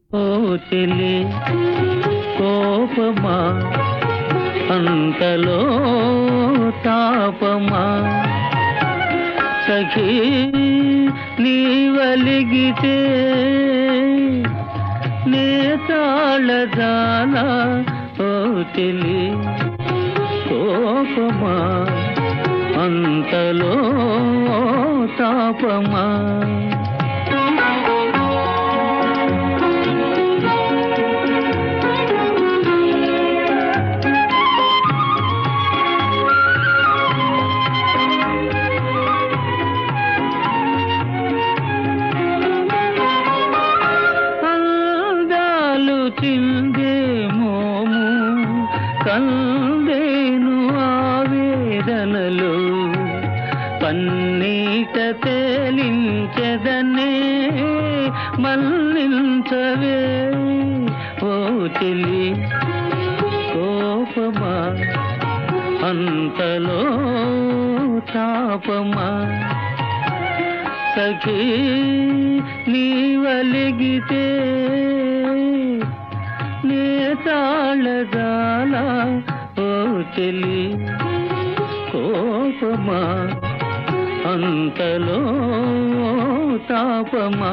ఓ చెలి కోపమా అంతలో తాపమా సఖీ నీవలిగితే నే తాళజాల ఓ చెలి కోపమా అంతలో తాపమా అందాలు చిందే మోము కందేను ఆవేదనలు పన్నీట తేలించెదనే మల్లించవే ఓ చెలి కోపమా అంతలో తాపమా సఖీ నీవలిగితే నే తాళజాల ఓ చెలి కోపమా అంతలో తాపమా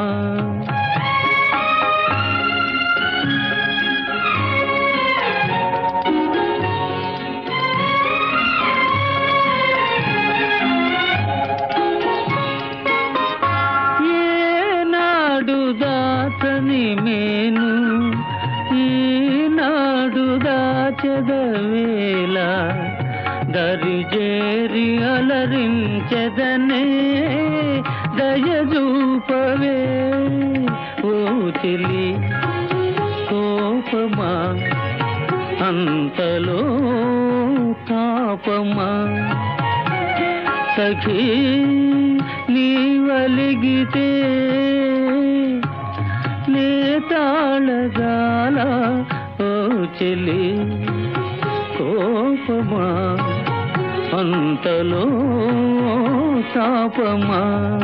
ఏనాడు దాచని మేను ఈనాడు దాచదవేళ దరిజేరి అలరించదనే దయజూపవే ఓ చెలి కోపమా అంతలో తాపమా సఖీ నీవలిగితే నే తాళజాల ఓ చెలి కోపమా అంతలో తాపమా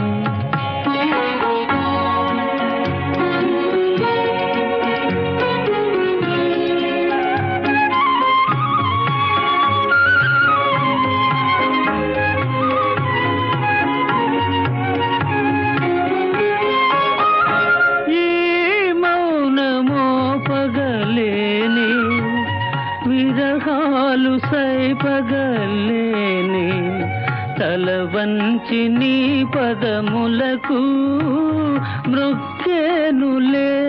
ఈ మౌనమో పగలేని విరహాలు సైపగలేని తల వంచి నీ పదములకు మృక్కేనులే